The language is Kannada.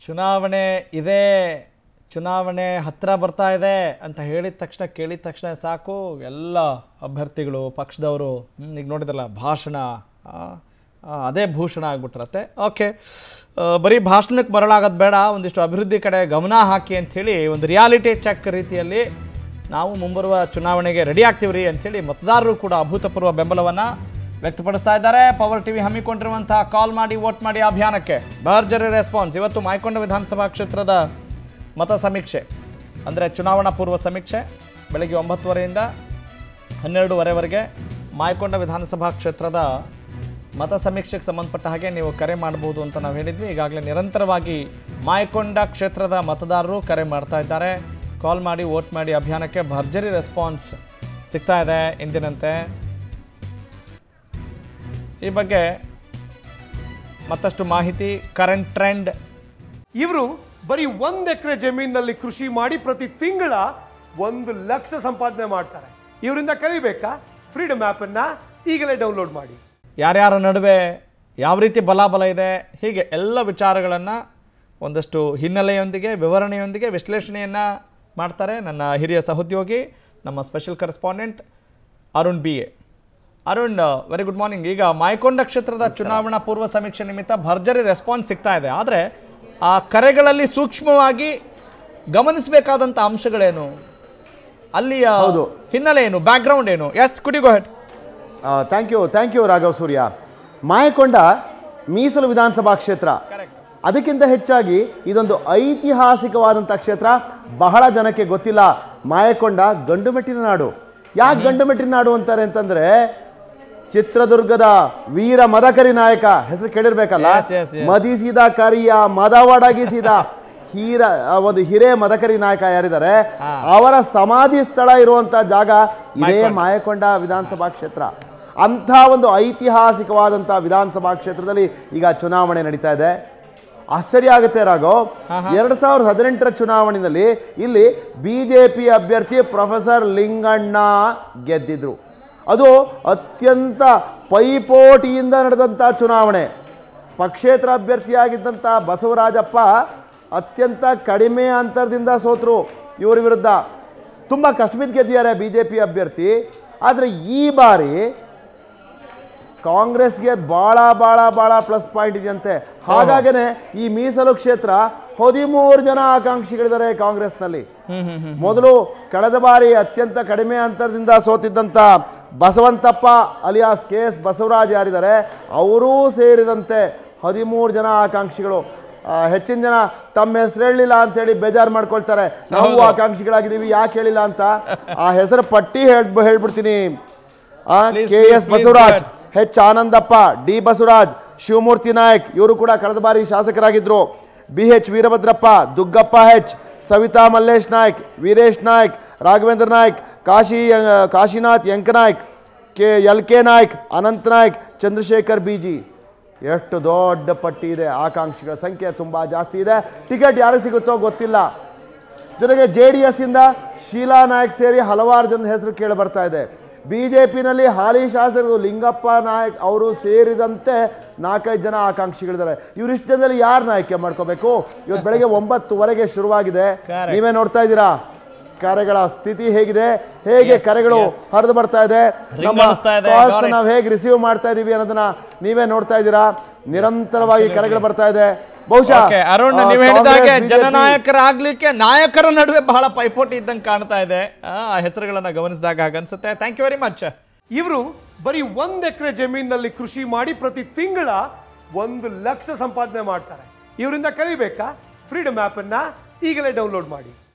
ಚುನಾವಣೆ ಇದೆ ಚುನಾವಣೆ ಹತ್ತಿರ ಬರ್ತಾ ಇದೆ ಅಂತ ಹೇಳಿದ ತಕ್ಷಣ ಕೇಳಿದ ತಕ್ಷಣ ಸಾಕು ಎಲ್ಲ ಅಭ್ಯರ್ಥಿಗಳು ಪಕ್ಷದವರು ಹ್ಮ್, ಈಗ ನೋಡಿದ್ರಲ್ಲ ಭಾಷಣ ಆ, ಆ, ಅದೇ ಭೂಷಣ ಆಗ್ಬಿಟ್ಟಿರತ್ತೆ ಓಕೆ ಬರೀ ಭಾಷಣಕ್ಕೆ ಬರಲಾಗೋದು ಬೇಡ ಒಂದಿಷ್ಟು ಅಭಿವೃದ್ಧಿ ಕಡೆ ಗಮನ ಹಾಕಿ ಅಂಥೇಳಿ ಒಂದು ರಿಯಾಲಿಟಿ ಚೆಕ್ ರೀತಿಯಲ್ಲಿ ನಾವು ಮುಂಬರುವ ಚುನಾವಣೆಗೆ ರೆಡಿ ಆಗ್ತೀವ್ರಿ ಅಂಥೇಳಿ ಮತದಾರರು ಕೂಡ ಅಭೂತಪೂರ್ವ ಬೆಂಬಲವನ್ನು ವ್ಯಕ್ತಪಡಿಸ್ತಾ ಇದ್ದಾರೆ ಪವರ್ ಟಿವಿ ಹಮ್ಮಿಕೊಂಡಿರುವಂತಹ ಕಾಲ್ ಮಾಡಿ ವೋಟ್ ಮಾಡಿ ಅಭಿಯಾನಕ್ಕೆ ಭರ್ಜರಿ ರೆಸ್ಪಾನ್ಸ್ ಇವತ್ತು ಮಾಯಕೊಂಡ ವಿಧಾನಸಭಾ ಕ್ಷೇತ್ರದ ಮತ ಸಮೀಕ್ಷೆ ಅಂದರೆ ಚುನಾವಣಾ ಪೂರ್ವ ಸಮೀಕ್ಷೆ ಬೆಳಗ್ಗೆ ಒಂಬತ್ತುವರೆಯಿಂದ ಹನ್ನೆರಡೂವರೆವರೆಗೆ ಮಾಯಕೊಂಡ ವಿಧಾನಸಭಾ ಕ್ಷೇತ್ರದ ಮತ ಸಮೀಕ್ಷೆಗೆ ಸಂಬಂಧಪಟ್ಟ ಹಾಗೆ ನೀವು ಕರೆ ಮಾಡ್ಬೋದು ಅಂತ ನಾವು ಹೇಳಿದ್ವಿ ಈಗಾಗಲೇ ನಿರಂತರವಾಗಿ ಮಾಯಕೊಂಡ ಕ್ಷೇತ್ರದ ಮತದಾರರು ಕರೆ ಮಾಡ್ತಾ ಇದ್ದಾರೆ ಕಾಲ್ ಮಾಡಿ ವೋಟ್ ಮಾಡಿ ಅಭಿಯಾನಕ್ಕೆ ಭರ್ಜರಿ ರೆಸ್ಪಾನ್ಸ್ ಸಿಗ್ತಾ ಇದೆ ಇಂದಿನಂತೆ ಈ ಬಗ್ಗೆ ಮತ್ತಷ್ಟು ಮಾಹಿತಿ ಕರೆಂಟ್ ಟ್ರೆಂಡ್ ಇವರು ಬರೀ ಒಂದ್ ಎಕರೆ ಜಮೀನಿನಲ್ಲಿ ಕೃಷಿ ಮಾಡಿ ಪ್ರತಿ ತಿಂಗಳ ಒಂದು ಲಕ್ಷ ಸಂಪಾದನೆ ಮಾಡ್ತಾರೆ ಇವರಿಂದ ಕಲಿಬೇಕಾ ಫ್ರೀಡಮ್ ಆಪ್ ಅನ್ನ ಈಗಲೇ ಡೌನ್ಲೋಡ್ ಮಾಡಿ ಯಾರ್ಯಾರ ನಡುವೆ ಯಾವ ರೀತಿ ಬಲಾಬಲ ಇದೆ ಹೀಗೆ ಎಲ್ಲ ವಿಚಾರಗಳನ್ನು ಒಂದಷ್ಟು ಹಿನ್ನೆಲೆಯೊಂದಿಗೆ ವಿವರಣೆಯೊಂದಿಗೆ ವಿಶ್ಲೇಷಣೆಯನ್ನು ಮಾಡ್ತಾರೆ ನನ್ನ ಹಿರಿಯ ಸಹೋದ್ಯೋಗಿ ನಮ್ಮ special correspondent Arun B A Arun very good morning ಈಗ ಮಾಯಕೊಂಡ ಕ್ಷೇತ್ರದ ಚುನಾವಣಾ ಪೂರ್ವ ಸಮೀಕ್ಷೆ ನಿಮಿತ್ತ ಭರ್ಜರಿ ರೆಸ್ಪಾನ್ಸ್ ಸಿಗ್ತಾ ಇದೆ ಆದರೆ ಆ ಕರೆಗಳಲ್ಲಿ ಸೂಕ್ಷ್ಮವಾಗಿ ಗಮನಿಸಬೇಕಾದಂಥ ಅಂಶಗಳೇನು ಅಲ್ಲಿಯ ಹೌದು. ಹಿನ್ನೆಲೆ ಏನು ಬ್ಯಾಕ್ಗ್ರೌಂಡ್ ಏನು ಎಸ್ ಕುಡಿ go ahead thank you thank you Raghav Surya Mayakonda ಮೀಸಲು ವಿಧಾನಸಭಾ ಕ್ಷೇತ್ರ ಕರೆಕ್ಟ್ ಅದಕ್ಕಿಂತ ಹೆಚ್ಚಾಗಿ ಇದೊಂದು ಐತಿಹಾಸಿಕವಾದಂಥ ಕ್ಷೇತ್ರ ಬಹಳ ಜನಕ್ಕೆ ಗೊತ್ತಿಲ್ಲ ಮಾಯಕೊಂಡ ಗಂಡುಮೆಟ್ಟಿನ ನಾಡು ಯಾಕೆ ಗಂಡುಮೆಟ್ಟಿನ ನಾಡು ಅಂತಾರೆ ಅಂತಂದ್ರೆ ಚಿತ್ರದುರ್ಗದ ವೀರ ಮದಕರಿ ನಾಯಕ ಹೆಸರು ಕೇಳಿರ್ಬೇಕಲ್ಲ Yes, yes, yes. ಮದಿಸಿದ ಕರಿಯ ಮದವಡಗಿಸಿದ ಹೀರ ಆ ಒಂದು ಹಿರೇ ಮದಕರಿ ನಾಯಕ ಯಾರಿದ್ದಾರೆ ಅವರ ಸಮಾಧಿ ಸ್ಥಳ ಇರುವಂತ ಜಾಗ ಇದೇ ಮಾಯಕೊಂಡ. ಮಾಯಕೊಂಡ ವಿಧಾನಸಭಾ ಕ್ಷೇತ್ರ ಅಂಥ ಒಂದು ಐತಿಹಾಸಿಕವಾದಂಥ ವಿಧಾನಸಭಾ ಕ್ಷೇತ್ರದಲ್ಲಿ ಈಗ ಚುನಾವಣೆ ನಡೀತಾ ಇದೆ ಆಶ್ಚರ್ಯ ಆಗುತ್ತೆ ರಾಘವ್ ಎರಡ್ ಸಾವಿರದ ಹದಿನೆಂಟರ ಚುನಾವಣೆಯಲ್ಲಿ ಇಲ್ಲಿ ಬಿಜೆಪಿ ಅಭ್ಯರ್ಥಿ ಪ್ರೊಫೆಸರ್ ಲಿಂಗಣ್ಣ ಗೆದ್ದಿದ್ರು ಅದು ಅತ್ಯಂತ ಪೈಪೋಟಿಯಿಂದ ನಡೆದಂಥ ಚುನಾವಣೆ ಪಕ್ಷೇತರ ಅಭ್ಯರ್ಥಿಯಾಗಿದ್ದಂಥ ಬಸವರಾಜಪ್ಪ ಅತ್ಯಂತ ಕಡಿಮೆ ಅಂತರದಿಂದ ಸೋತರು ಇವರ ವಿರುದ್ಧ ತುಂಬ ಕಷ್ಟ ಬಿದ್ದು ಗೆದ್ದಿದ್ದಾರೆ ಬಿ ಜೆ ಪಿ ಅಭ್ಯರ್ಥಿ ಆದರೆ ಈ ಬಾರಿ ಕಾಂಗ್ರೆಸ್ಗೆ ಭಾಳ ಭಾಳ ಭಾಳ ಪ್ಲಸ್ ಪಾಯಿಂಟ್ ಇದೆಯಂತೆ ಹಾಗಾಗೇನೆ ಈ ಮೀಸಲು ಕ್ಷೇತ್ರ ಹದಿಮೂರು ಜನ ಆಕಾಂಕ್ಷಿಗಳಿದ್ದಾರೆ ಕಾಂಗ್ರೆಸ್ನಲ್ಲಿ ಮೊದಲು ಕಳೆದ ಬಾರಿ ಅತ್ಯಂತ ಕಡಿಮೆ ಅಂತರದಿಂದ ಸೋತಿದ್ದಂಥ Basavanthappa alias K S Basavaraj ಯಾರಿದ್ದಾರೆ ಅವರೂ ಸೇರಿದಂತೆ ಹದಿಮೂರು ಜನ ಆಕಾಂಕ್ಷಿಗಳು ಆ, ಹೆಚ್ಚಿನ ಜನ ತಮ್ಮ ಹೆಸರು ಹೇಳಲಿಲ್ಲ ಅಂತೇಳಿ ಬೇಜಾರು ಮಾಡ್ಕೊಳ್ತಾರೆ ನಾವು ಆಕಾಂಕ್ಷಿಗಳಾಗಿದ್ದೀವಿ ಯಾಕೆ ಹೇಳಿಲ್ಲ ಅಂತ ಆ ಹೆಸರು ಪಟ್ಟಿ ಹೇಳ್ ಹೇಳ್ಬಿಡ್ತೀನಿ Please, K please, S please Basavaraj go ahead. H Anandappa D Basavaraj Shivamurthy Naik ಇವರು ಕೂಡ ಕಳೆದ ಬಾರಿ ಶಾಸಕರಾಗಿದ್ದರು B H Veerabhadrappa Duggappa H Savitha Mallesh Naik Veeresh Naik Raghavendra Naik Kashi ಆ, Kashinath Yankanaik K L K Naik Anant Naik Chandrashekar BG ಎಷ್ಟು ದೊಡ್ಡ ಪಟ್ಟಿ ಇದೆ ಆಕಾಂಕ್ಷಿಗಳ ಸಂಖ್ಯೆ ತುಂಬ ಜಾಸ್ತಿ ಇದೆ ಟಿಕೆಟ್ ಯಾರಿಗೆ ಸಿಗುತ್ತೋ ಗೊತ್ತಿಲ್ಲ ಜೊತೆಗೆ ಜೆ ಡಿ ಎಸ್ ಇಂದ ಶೀಲಾ ನಾಯಕ್ ಸೇರಿ ಹಲವಾರು ಜನದ ಹೆಸರು ಕೇಳಿ ಬರ್ತಾ ಇದೆ ಬಿಜೆಪಿನಲ್ಲಿ ಹಾಲಿ ಶಾಸಕರು ಲಿಂಗಪ್ಪ ನಾಯಕ್ ಅವರು ಸೇರಿದಂತೆ ನಾಲ್ಕೈದು ಜನ ಆಕಾಂಕ್ಷಿಗಳಿದ್ದಾರೆ ಇವರಿಷ್ಟು ಜನದಲ್ಲಿ ಯಾರನ್ನ ಆಯ್ಕೆ ಮಾಡ್ಕೋಬೇಕು ಇವತ್ತು ಬೆಳಗ್ಗೆ ಒಂಬತ್ತುವರೆಗೆ ಶುರುವಾಗಿದೆ Correct. ನೀವೇ ನೋಡ್ತಾ ಇದ್ದೀರಾ ಕರೆಗಳ ಸ್ಥಿತಿ ಹೇಗಿದೆ ಹೇಗೆ Yes, ಕರೆಗಳು yes. ಹರಿದು ಬರ್ತಾ ಇದೆ ರಿಂಗಣಿಸ್ತಾ ಇದೆ, calls got it. ನಾವು ಹೇಗೆ ರಿಸೀವ್ ಮಾಡ್ತಾ ಇದೀವಿ ಅನ್ನೋದನ್ನ ನೀವೇ ನೋಡ್ತಾ ಇದ್ದೀರಾ ನಿರಂತರವಾಗಿ absolutely. ಕರೆಗಳು ಬರ್ತಾ ಇದೆ ಬಹುಶಃ ಓಕೆ ಅರುಣ್ ಆ, ನೀವು ಹೇಳಿದಾಗೆ ಕಾಂಗ್ರೆಸ್, BJP ಜನನಾಯಕರಾಗ್ಲಿಕ್ಕೆ ನಾಯಕರ ನಡುವೆ ಬಹಳ ಪೈಪೋಟಿ ಇದ್ದಂಗೆ ಕಾಣ್ತಾ ಇದೆ ಆ ಆ ಹೆಸರುಗಳನ್ನ ಗಮನಿಸಿದಾಗ ಹಾಗನ್ಸುತ್ತೆ ಥ್ಯಾಂಕ್ ಯು ವೆರಿ ಮಚ್ ಇವರು ಬರೀ ಒಂದ್ ಎಕರೆ ಜಮೀನಿನಲ್ಲಿ ಕೃಷಿ ಮಾಡಿ ಪ್ರತಿ ತಿಂಗಳ ಒಂದು ಲಕ್ಷ ಸಂಪಾದನೆ ಮಾಡ್ತಾರೆ ಇವರಿಂದ ಕಲಿಬೇಕಾ ಫ್ರೀಡಮ್ ಆಪ್ ಅನ್ನ ಈಗಲೇ ಡೌನ್ಲೋಡ್ ಮಾಡಿ